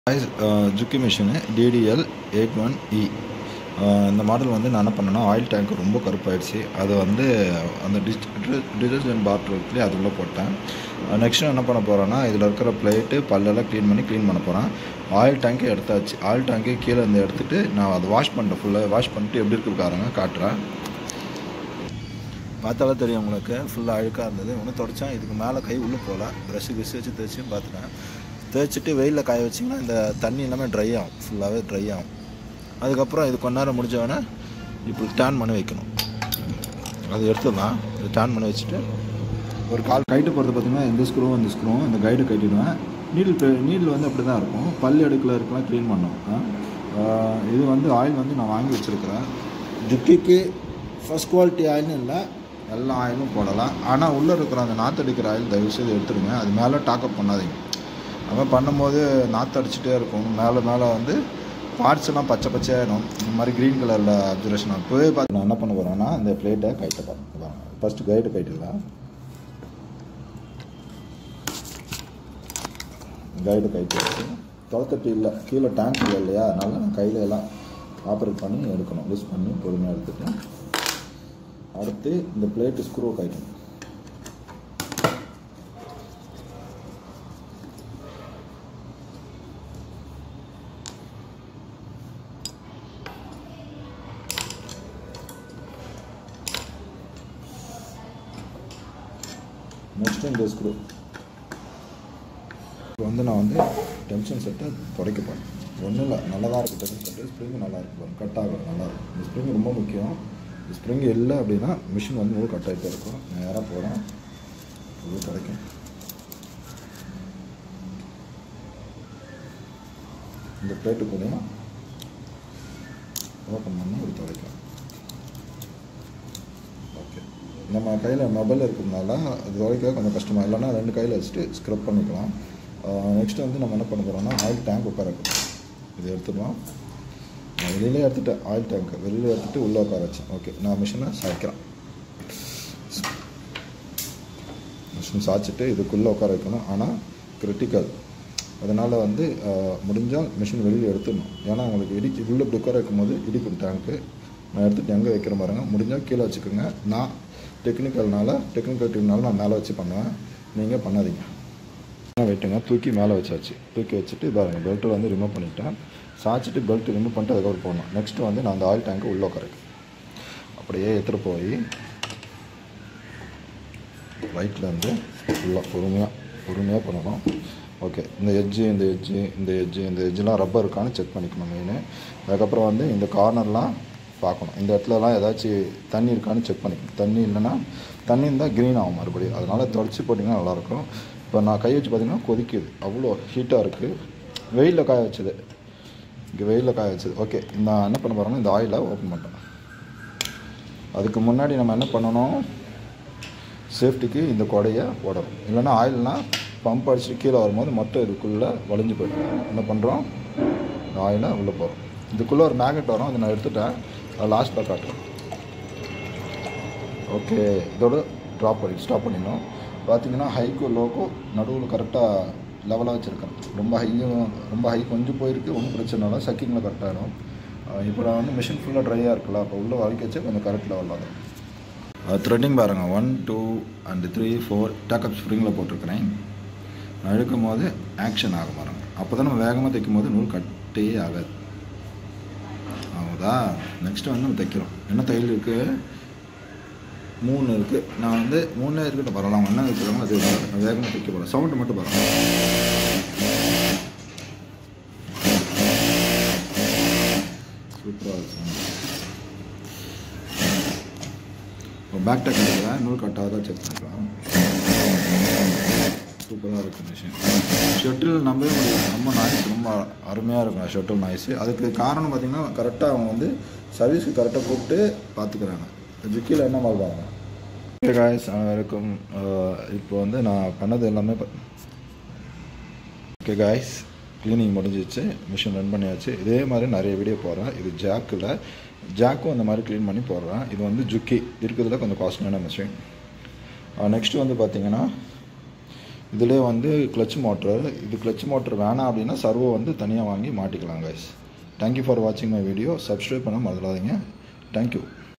ஜுக்கி machine DDL eight one E இந்த model வந்து நான் என்ன பண்ணேன்னா ஆயில் டேங்க் ரொம்ப கருப்பாயிடுச்சு அதை வந்து அந்த டிஸ் டிடர்ஜென்ட் பாட்டில் இருக்குல்லையே அது உள்ளே போட்டேன் நெக்ஸ்ட் என்ன பண்ண போகிறேன்னா இதில் இருக்கிற பிளேட்டு பல்லெல்லாம் க்ளீன் பண்ணி க்ளீன் பண்ண போகிறேன் ஆயில் டேங்கே எடுத்தாச்சு ஆயில் டேங்கே கீழே இருந்து எடுத்துகிட்டு நான் அதை வாஷ் பண்ணிட்டேன் ஃபுல்லாக வாஷ் பண்ணிட்டு எப்படி இருக்கு பாருங்க காட்டுறேன் பார்த்தாலே தெரியும் உங்களுக்கு ஃபுல்லாக அழுக்காக இருந்தது ஒன்று தொடச்சேன் இதுக்கு மேலே கை உள்ளே போகல ப்ரெஷ்ஷு கிஷ் வச்சு தேய்ச்சியும் பார்த்துட்டேன் தேய்ச்சிட்டு வெயிலில் காய வச்சிங்கன்னா இந்த தண்ணி எல்லாமே ட்ரை ஆகும் ஃபுல்லாகவே ட்ரை ஆகும் அதுக்கப்புறம் இது கொஞ்ச நேரம் முடிஞ்சவொடனே இப்படி டேன் பண்ணி வைக்கணும் அது எடுத்துடலாம் இது டேன் பண்ணி வச்சுட்டு ஒரு கால் கைட்டு போகிறது பார்த்தீங்கன்னா இந்த ஸ்க்ரூவும் இந்த ஸ்க்ரூவும் இந்த கைடு கட்டிடுவேன் நீடில் நீடில் வந்து அப்படி தான் இருக்கும் பல் அடுக்கில் இருக்கலாம் க்ளீன் பண்ணோம் இது வந்து ஆயில் வந்து நான் வாங்கி வச்சுருக்கிறேன் ஜுக்கிக்கு ஃபஸ்ட் குவாலிட்டி ஆயில்னு இல்லை எல்லா ஆயிலும் போடலாம் ஆனால் உள்ளே இருக்கிற அந்த நாற்று அடிக்கிற ஆயில் தயவுசெய்து எடுத்துடுங்க அது மேலே டாக்அப் பண்ணாதீங்க அது பண்ணும்போது நாற்று அடிச்சுட்டே இருக்கும் மேலே மேலே வந்து பார்ட்ஸ் எல்லாம் பச்சை பச்சையாயிடும் இந்த மாதிரி க்ரீன் கலரில் அப்சர்வேஷன் இப்போவே பார்த்து நான் என்ன பண்ண போகிறேன்னா இந்த பிளேட்டை கைட்ட பாருங்க ஃபஸ்ட்டு கைடு கைட்டுலாம் கைடு கைட்டு வச்சு தொலைக்கட்டு இல்லை கீழே டேங்க் இல்லை இல்லையா அதனால நான் கையில் எல்லாம் ஆப்ரேட் பண்ணி எடுக்கணும் லூஸ் பண்ணி பொறுமையாக எடுத்துட்டு அடுத்து இந்த பிளேட்டு ஸ்க்ரூ கைட்டணும் நெக்ஸ்ட் இந்த ஸ்க்ரூ இப்போ வந்து நான் வந்து டென்ஷன் செட்டை துடைக்க போகிறேன் ஒன்றும் இல்லை நல்லதாக இருக்குது டென்ஷன் செட்டு ஸ்ப்ரிங் நல்லா இருக்கு பாருங்க கட் ஆகும் நல்லா இருக்கும் இந்த ஸ்ப்ரிங் ரொம்ப முக்கியம் இந்த ஸ்ப்ரிங் இல்லை அப்படின்னா மிஷின் வந்து நூறு கட் ஆகிட்டே இருக்கும் நேராக போகிறேன் இது கிடைக்கும் இந்த பிளேட்டு கூடயும் ஓப்பன் பண்ணி இப்படி துடைக்கலாம் ஓகே நம்ம கையில் மொபைல் இருக்கிறதுனால அது துடைக்க கொஞ்சம் கஷ்டமாக இல்லைன்னா ரெண்டு கையில் வச்சுட்டு ஸ்க்ரப் பண்ணிக்கலாம் நெக்ஸ்ட் வந்து நம்ம என்ன பண்ண போகிறோம்னா ஆயில் டேங்க் உட்கார வைக்கணும் இது எடுத்துக்கலாம் நான் வெளியிலே எடுத்துட்டேன் ஆயில் டேங்க் வெளியில் எடுத்துகிட்டு உள்ளே உட்கார வச்சேன் ஓகே நான் மிஷினை சாய்க்கிறேன் மிஷின் சாய்ச்சிட்டு இதுக்குள்ளே உட்கார வைக்கணும் ஆனால் கிரிட்டிக்கல் அதனால் வந்து முடிஞ்சால் மிஷின் வெளியில் எடுத்துடணும் ஏன்னா உங்களுக்கு இடிக்கு உள்ளே இப்படி உட்கார வைக்கும் போது இடிக்கும் டேங்க்கு நான் எடுத்துகிட்டு எங்கே வைக்கிற பாருங்க முடிஞ்சால் கீழே வச்சுக்கோங்க நான் டெக்னிக்கல்னால டெக்னிக்கல் டீம்னால நான் மேலே வச்சு பண்ணுவேன் நீங்கள் பண்ணாதீங்க வெட்டுங்க தூக்கி மேலே வச்சாச்சு தூக்கி வச்சுட்டு பாருங்க பெல்ட்டு வந்து ரிமூவ் பண்ணிட்டேன் சாய்ச்சிட்டு பெல்ட் ரிமூவ் பண்ணிட்டு அதுக்கப்புறம் போகணும் நெக்ஸ்ட்டு வந்து நான் அந்த ஆயில் டேங்க்கு உள்ளே உட்காரேன் அப்படியே எடுத்துகிட்டு போய் ரைட்டில் வந்து ஃபுல்லாக பொறுமையாக பொறுமையாக பண்ணணும் ஓகே இந்த எட்ஜு இந்த எட்ஜு இந்த எட்ஜு இந்த எட்ஜெலாம் ரப்பர் இருக்கான்னு செக் பண்ணிக்கணும் மெயின் அதுக்கப்புறம் வந்து இந்த கார்னர்லாம் பார்க்கணும் இந்த இடத்துலலாம் ஏதாச்சும் தண்ணி இருக்கான்னு செக் பண்ணிக்கணும் தண்ணி இல்லைன்னா தண்ணி இருந்தால் க்ரீன் ஆகும் மறுபடியும் அதனால் தொடச்சி போட்டிங்கன்னா நல்லாயிருக்கும் இப்போ நான் கை வச்சு பார்த்திங்கன்னா கொதிக்குது அவ்வளோ ஹீட்டாக இருக்குது வெயிலில் காய வச்சது இங்கே வெயிலில் காய வச்சது ஓகே நான் என்ன பண்ண போகிறேன்னா இந்த ஆயிலை ஓப்பன் பண்ணிட்டேன் அதுக்கு முன்னாடி நம்ம என்ன பண்ணணும் சேஃப்டிக்கு இந்த கொடையை போடணும் இல்லைன்னா ஆயில்னால் பம்ப் அடிச்சுட்டு கீழே வரும்போது மட்டும் இதுக்குள்ளே வளைஞ்சு போயிடும் என்ன பண்ணுறோம் இந்த ஆயிலை உள்ளே போகிறோம் இதுக்குள்ளே ஒரு மேக்னெட் வரும் அதை நான் எடுத்துட்டேன் அதை லாஸ்ட்டில் காட்டுறேன் ஓகே இதோட ட்ராப் பண்ணி ஸ்டாப் பண்ணிடணும் பார்த்தீங்கன்னா ஹைக்கும் லோக்கும் நடுவில் கரெக்டாக லெவலாக வச்சுருக்கேன் ரொம்ப ஹையும் ரொம்ப ஹை கொஞ்சம் போயிருக்கு ஒன்றும் பிரச்சனை இல்லை சக்கிங்கில் கரெக்டாகிடும் இப்போ நான் வந்து மிஷின் ஃபுல்லாக ட்ரையாக இருக்குல்ல அப்போ உள்ளே வலிக்க வச்சு கொஞ்சம் கரெக்ட் லெவலில் வரும் த்ரெட்டிங் பாருங்கள் one two and three four take up ஸ்ப்ரிங்கில் போட்டிருக்கிறேன் நான் இழுக்கும் போது ஆக்ஷன் ஆக பாருங்க அப்போ தான் நம்ம வேகமாக தைக்கும் போது நூல் கட்டே ஆகாது ஆகுதா நெக்ஸ்ட்டு வந்து நம்ம தைக்கிறோம் என்ன தையல் இருக்குது மூணு இருக்குது நான் வந்து மூணே இருக்கட்டும் பரவாயில்ல என்ன வச்சுருக்காங்க அது நான் வேகமாக தைக்க போகிறேன் சவுண்டு மட்டும் பாருங்கள் சூப்பராக இருக்கும் பேக் டேக் எடுக்கிறேன் நூல் கட்டாக செக் பண்ணிக்கலாம் சூப்பராக இருக்கும் மிஷின் ஷட்டில் நம்பவே முடியாது ரொம்ப நாய்ஸ் ரொம்ப அருமையாக இருக்கும் ஷட்டில் நாய்ஸு அதுக்கு காரணம் பார்த்திங்கன்னா கரெக்டாக அவங்க வந்து சர்வீஸ்க்கு கரெக்டாக கூப்பிட்டு பார்த்துக்கிறாங்க ஜுக்கியில் என்ன வாழ்வாங்க ஓகே காய்ஸ் அனைவருக்கும் இப்போ வந்து நான் பண்ணது எல்லாமே ஓகே காய்ஸ் க்ளீனிங் முடிஞ்சிச்சு மிஷின் ரன் பண்ணியாச்சு இதே மாதிரி நிறைய வீடியோ போடுறேன் இது ஜாக்கில் ஜாக்கும் அந்த மாதிரி க்ளீன் பண்ணி போடுறேன் இது வந்து ஜுக்கி இருக்கிறதுல கொஞ்சம் காஸ்ட்லியான மிஷின் நெக்ஸ்ட்டு வந்து பார்த்திங்கன்னா இதிலே வந்து கிளச் மோட்ரு இது கிளச் மோட்ரு வேணாம் அப்படின்னா சர்வோ வந்து தனியாக வாங்கி மாட்டிக்கலாம் கைஸ் தேங்க்யூ ஃபார் வாட்சிங் மை வீடியோ சப்ஸ்கிரைப் பண்ண மறந்துடாதீங்க தேங்க்யூ